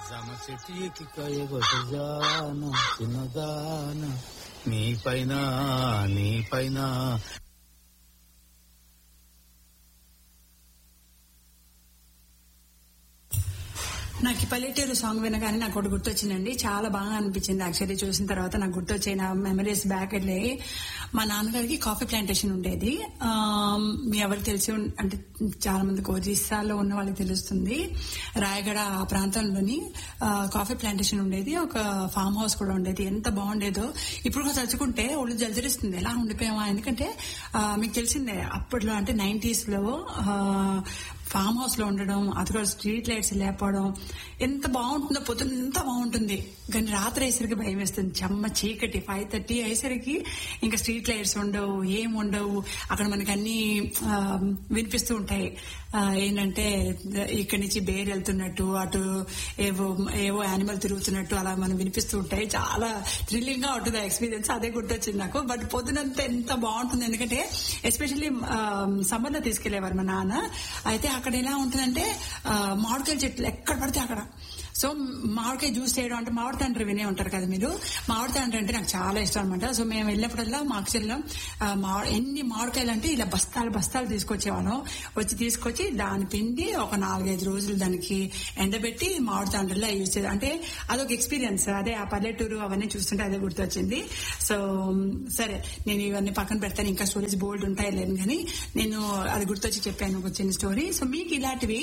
జమ చెట్టు ఎక్కి కాయగొట్టజాన చిన్నదాన నీ పైన నీ పైన నాకు ఈ పల్లెటూరు సాంగ్ వినగానే నాకు ఒకటి గుర్తొచ్చిందండి చాలా బాగా అనిపించింది యాక్చువల్లీ చూసిన తర్వాత నాకు గుర్తొచ్చే నా మెమరీస్ బ్యాక్ వెళ్ళి మా నాన్నగారికి కాఫీ ప్లాంటేషన్ ఉండేది ఆ, మీ ఎవరికి తెలిసి ఉం- అంటే చాలా మంది ఒరిస్సాలో ఉన్న వాళ్ళకి తెలుస్తుంది రాయగడ ఆ ప్రాంతంలోని ఆ, కాఫీ ప్లాంటేషన్ ఉండేది ఒక ఫామ్ హౌస్ కూడా ఉండేది ఎంత బాగుండేదో ఇప్పుడు కూడా తలుచుకుంటే ఒళ్ళు జలజరిస్తుంది ఎలా ఉండిపోయామా ఎందుకంటే ఆ, మీకు తెలిసిందే అప్పట్లో అంటే నైన్టీస్ లో ఆ, ఫామ్ హౌస్ లో ఉండడం అది కూడా స్ట్రీట్ లైట్స్ లేకపోవడం ఎంత బాగుంటుందో పొద్దున్న ఎంత బాగుంటుంది కానీ రాత్రి అయ్యేసరికి భయం వేస్తుంది చెమ్మ చీకటి ఫైవ్ థర్టీ అయ్యేసరికి ఇంకా స్ట్రీట్ లైట్స్ ఉండవు ఏం ఉండవు అక్కడ మనకి అన్ని ఆ, వినిపిస్తూ ఉంటాయి ఆ, ఏంటంటే ఇక్కడి నుంచి బేర్ వెళ్తున్నట్టు అటు ఏవో ఏవో యానిమల్ తిరుగుతున్నట్టు అలా మనం వినిపిస్తూ ఉంటాయి చాలా థ్రిల్లింగ్ గా ఉంటుంది ఎక్స్పీరియన్స్ అదే గుర్తొచ్చింది నాకు బట్ పొద్దునంతా ఎంత బాగుంటుంది ఎందుకంటే ఎస్పెషల్లీ సమ్మర్ లో తీసుకెళ్లేవారు మా నాన్న అయితే అక్కడ ఎలా ఉంటుందంటే ఆ, మామిడికాయ చెట్లు ఎక్కడ పడితే అక్కడ సో మామిడికాయ జ్యూస్ చేయడం అంటే మామిడి తండ్రి వినే ఉంటారు కదా మీరు మామిడి తండ్రి అంటే నాకు చాలా ఇష్టం అనమాట సో మేము వెళ్ళినప్పుడల్లా మాకు చెల్లం ఆ, మామిడి ఎన్ని మామిడికాయలు అంటే ఇలా బస్తాలు బస్తాలు తీసుకొచ్చేవాళ్ళం వచ్చి తీసుకొచ్చి దాని పిండి ఒక నాలుగైదు రోజులు దానికి ఎండబెట్టి మామిడి తండ్రిలో యూజ్ చేయాలి అంటే అదొక ఎక్స్పీరియన్స్ అదే ఆ పల్లెటూరు అవన్నీ చూస్తుంటే అదే గుర్తొచ్చింది సో సరే నేను ఇవన్నీ పక్కన పెడతాను ఇంకా స్టోరీస్ బోల్డ్ ఉంటాయి లేని కానీ నేను అది గుర్తొచ్చి చెప్పాను ఒక చిన్న స్టోరీ సో మీకు ఇలాంటివి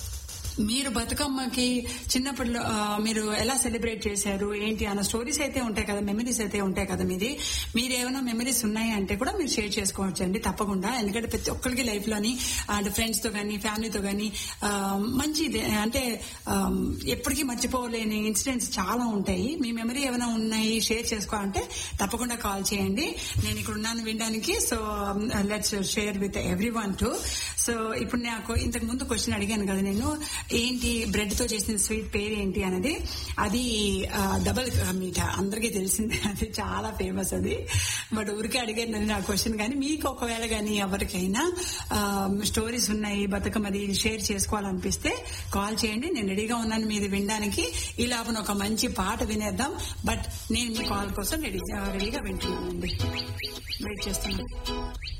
మీరు బతుకమ్మకి చిన్నప్పుడు ఆ, మీరు ఎలా సెలబ్రేట్ చేశారు ఏంటి అన్న స్టోరీస్ అయితే ఉంటాయి కదా మెమరీస్ అయితే ఉంటాయి కదా మీది మీరు ఏమైనా మెమరీస్ ఉన్నాయి అంటే కూడా మీరు షేర్ చేసుకోవచ్చు అండి తప్పకుండా ఎందుకంటే ప్రతి ఒక్కరికి లైఫ్ లోని అంటే ఫ్రెండ్స్ తో కానీ ఫ్యామిలీతో కానీ మంచిది అంటే ఆ, ఎప్పటికీ మర్చిపోలేని ఇన్సిడెంట్స్ చాలా ఉంటాయి మీ మెమరీ ఏమైనా ఉన్నాయి షేర్ చేసుకోవాలంటే తప్పకుండా కాల్ చేయండి నేను ఇక్కడ ఉన్నాను వినడానికి so let's share with everyone to so ఇప్పుడు నాకు ఇంతకు ముందు క్వశ్చన్ అడిగాను కదా నేను ఏంటి బ్రెడ్ తో చేసిన స్వీట్ పేరు ఏంటి అనేది అది డబల్ మీఠా అందరికీ తెలిసిందే అది చాలా ఫేమస్ అది బట్ ఊరికే అడిగాను నేను ఆ క్వశ్చన్ కానీ మీకు ఒకవేళ కానీ ఎవరికైనా స్టోరీస్ ఉన్నాయి బతుకమ్మది షేర్ చేసుకోవాలనిపిస్తే కాల్ చేయండి నేను రెడీగా ఉన్నాను మీది వినడానికి ఈ లోపల ఒక మంచి పాట వినేద్దాం బట్ నేను మీ కాల్ కోసం రెడీ రెడీగా వింటున్నానండి వెయిట్ చేస్తున్నాను